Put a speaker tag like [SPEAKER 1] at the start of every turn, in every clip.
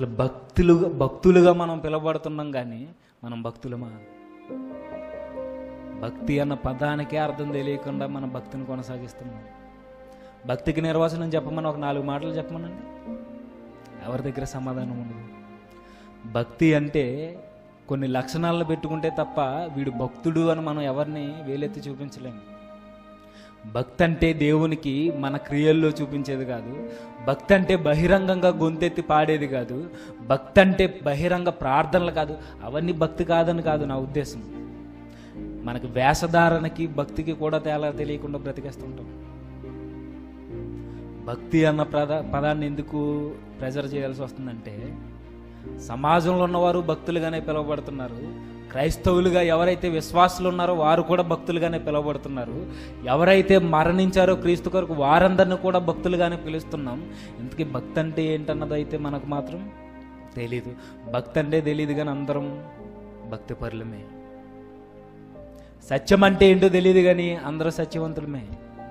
[SPEAKER 1] అసలు భక్తులుగా భక్తులుగా మనం పిలువబడుతున్నాం కానీ మనం భక్తులమా భక్తి అన్న పదానికే అర్థం తెలియకుండా మనం భక్తిని కొనసాగిస్తున్నాం భక్తికి నిర్వచనం చెప్పమని ఒక నాలుగు మాటలు చెప్పమనండి ఎవరి దగ్గర సమాధానం ఉండదు భక్తి అంటే కొన్ని లక్షణాలను పెట్టుకుంటే తప్ప వీడు భక్తుడు అని మనం ఎవరిని వేలెత్తి చూపించలేము భక్తి అంటే దేవునికి మన క్రియల్లో చూపించేది కాదు భక్తి అంటే బహిరంగంగా గొంతెత్తి పాడేది కాదు భక్తి అంటే బహిరంగ ప్రార్థనలు కాదు అవన్నీ భక్తి కాదని కాదు నా ఉద్దేశం మనకి వేషధారణకి భక్తికి కూడా తేలా తెలియకుండా బ్రతికేస్తుంటాం భక్తి అన్న పద పదాన్ని ఎందుకు ప్రెజర్ చేయాల్సి వస్తుందంటే సమాజంలో ఉన్నవారు భక్తులుగానే పిలువబడుతున్నారు క్రైస్తవులుగా ఎవరైతే విశ్వాసులు ఉన్నారో వారు కూడా భక్తులుగానే పిలువబడుతున్నారు ఎవరైతే మరణించారో క్రీస్తు కొరకు వారందరిని కూడా భక్తులుగానే పిలుస్తున్నాం ఇంతకీ భక్తి అంటే ఏంటన్నది అయితే మనకు మాత్రం తెలీదు భక్తి అంటే తెలియదు కానీ అందరం భక్తి పరులమే సత్యం అంటే ఏంటో తెలియదు కానీ అందరూ సత్యవంతులమే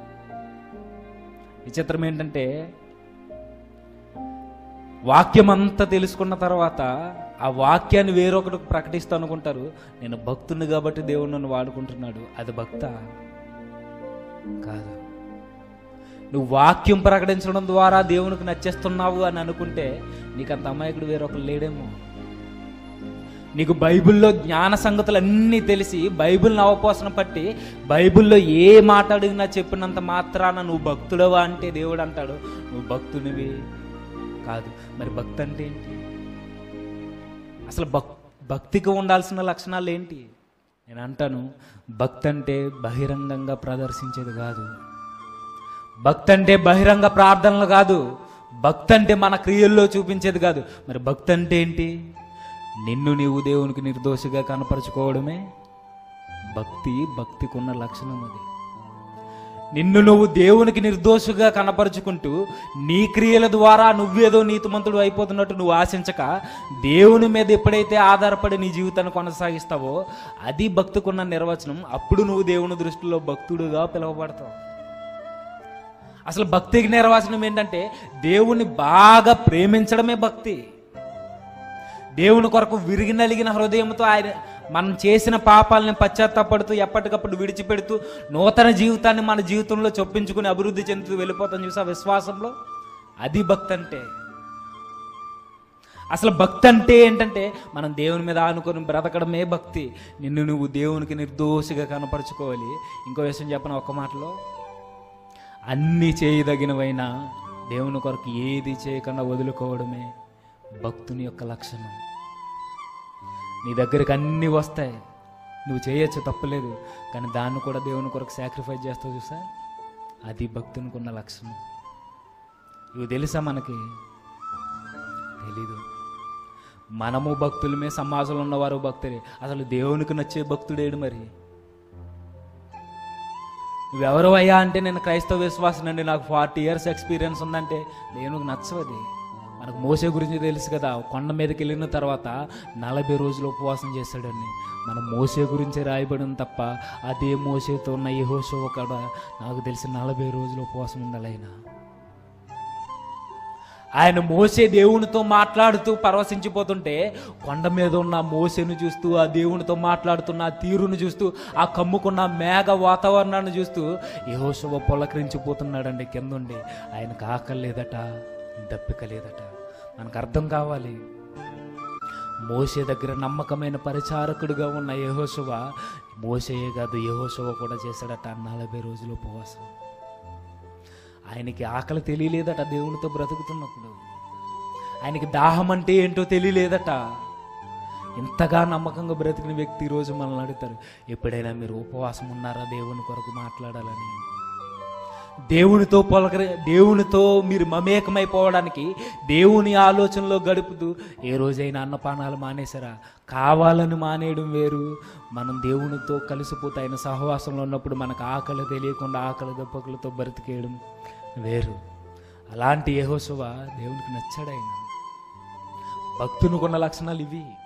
[SPEAKER 1] విచిత్రం ఏంటంటే వాక్యం అంతా తెలుసుకున్న తర్వాత ఆ వాక్యాన్ని వేరొకరికి ప్రకటిస్తూ అనుకుంటారు నేను భక్తుని కాబట్టి దేవుడు నన్ను వాడుకుంటున్నాడు అది భక్త కాదు నువ్వు వాక్యం ప్రకటించడం ద్వారా దేవునికి నచ్చేస్తున్నావు అని అనుకుంటే నీకు అంత అమాయకుడు వేరొకరు లేడేమో నీకు బైబిల్లో జ్ఞాన సంగతులు అన్నీ తెలిసి బైబిల్ని అవపోసన పట్టి బైబిల్లో ఏ మాట అడిగినా చెప్పినంత మాత్రాన నువ్వు భక్తుడవా అంటే దేవుడు అంటాడు నువ్వు భక్తునివి కాదు మరి భక్తి అంటే ఏంటి అసలు భక్ భక్తికి ఉండాల్సిన లక్షణాలు ఏంటి నేను అంటాను భక్తి అంటే బహిరంగంగా ప్రదర్శించేది కాదు భక్తి అంటే బహిరంగ ప్రార్థనలు కాదు భక్తి అంటే మన క్రియల్లో చూపించేది కాదు మరి భక్తి అంటే ఏంటి నిన్ను నీవు దేవునికి నిర్దోషిగా కనపరుచుకోవడమే భక్తి భక్తికి ఉన్న లక్షణం అది నిన్ను నువ్వు దేవునికి నిర్దోషిగా కనపరుచుకుంటూ నీ క్రియల ద్వారా నువ్వేదో నీతిమంతుడు అయిపోతున్నట్టు నువ్వు ఆశించక దేవుని మీద ఎప్పుడైతే ఆధారపడి నీ జీవితాన్ని కొనసాగిస్తావో అది భక్తికున్న నిర్వచనం అప్పుడు నువ్వు దేవుని దృష్టిలో భక్తుడుగా పిలువబడతావు అసలు భక్తికి నిర్వచనం ఏంటంటే దేవుణ్ణి బాగా ప్రేమించడమే భక్తి దేవుని కొరకు విరిగి నలిగిన హృదయంతో ఆయన మనం చేసిన పాపాలని పశ్చాత్తాపడుతూ ఎప్పటికప్పుడు విడిచిపెడుతూ నూతన జీవితాన్ని మన జీవితంలో చొప్పించుకుని అభివృద్ధి చెందుతూ వెళ్ళిపోతాం చూసా విశ్వాసంలో అది భక్తి అంటే అసలు భక్తి అంటే ఏంటంటే మనం దేవుని మీద ఆనుకొని బ్రతకడమే భక్తి నిన్ను నువ్వు దేవునికి నిర్దోషిగా కనపరుచుకోవాలి ఇంకో విషయం చెప్పను ఒక మాటలో అన్నీ చేయదగినవైనా దేవుని కొరకు ఏది చేయకుండా వదులుకోవడమే భక్తుని యొక్క లక్షణం నీ దగ్గరికి అన్నీ వస్తాయి నువ్వు చేయొచ్చు తప్పలేదు కానీ దాన్ని కూడా దేవుని కొరకు సాక్రిఫైస్ చేస్తావు చూసా అది భక్తునికి ఉన్న లక్షణం ఇవి తెలుసా మనకి తెలీదు మనము భక్తులమే సమాజంలో ఉన్నవారు భక్తులే అసలు దేవునికి నచ్చే భక్తుడేడు మరి నువ్వెవరు అయ్యా అంటే నేను క్రైస్తవ విశ్వాసం నాకు ఫార్టీ ఇయర్స్ ఎక్స్పీరియన్స్ ఉందంటే దేవునికి నచ్చవది మనకు మోసే గురించి తెలుసు కదా కొండ మీదకి వెళ్ళిన తర్వాత నలభై రోజులు ఉపవాసం చేశాడని మనం మోసే గురించి రాయబడిన తప్ప అదే మోసేతో ఉన్న యెహోషువ కూడా నాకు తెలిసి నలభై రోజులు ఉపవాసం ఉండాలి ఆయన ఆయన మోసే దేవునితో మాట్లాడుతూ పరవశించిపోతుంటే కొండ మీద ఉన్న మోసెను చూస్తూ ఆ దేవునితో మాట్లాడుతున్న ఆ తీరును చూస్తూ ఆ కమ్ముకున్న మేఘ వాతావరణాన్ని చూస్తూ యహోశవ పొలకరించిపోతున్నాడండి కిందుండి ఆయనకు ఆకలి లేదట దప్పిక లేదట మనకు అర్థం కావాలి మోసే దగ్గర నమ్మకమైన పరిచారకుడిగా ఉన్న యహోశవ మోసయే కాదు యహోశవ కూడా చేశాడట నలభై రోజులు ఉపవాసం ఆయనకి ఆకలి తెలియలేదట దేవునితో బ్రతుకుతున్నప్పుడు ఆయనకి దాహం అంటే ఏంటో తెలియలేదట ఇంతగా నమ్మకంగా బ్రతికిన వ్యక్తి ఈరోజు మనల్ని అడుగుతారు ఎప్పుడైనా మీరు ఉపవాసం ఉన్నారా దేవుని కొరకు మాట్లాడాలని దేవునితో పొలకరి దేవునితో మీరు మమేకమైపోవడానికి దేవుని ఆలోచనలో గడుపుతూ ఏ రోజైనా అన్నపానాలు మానేశారా కావాలని మానేయడం వేరు మనం దేవునితో కలిసిపోతే ఆయన సహవాసంలో ఉన్నప్పుడు మనకు ఆకలి తెలియకుండా ఆకలి దప్పకులతో బ్రతికేయడం వేరు అలాంటి యెహోషువ దేవునికి నచ్చాడు ఆయన భక్తునికున్న లక్షణాలు ఇవి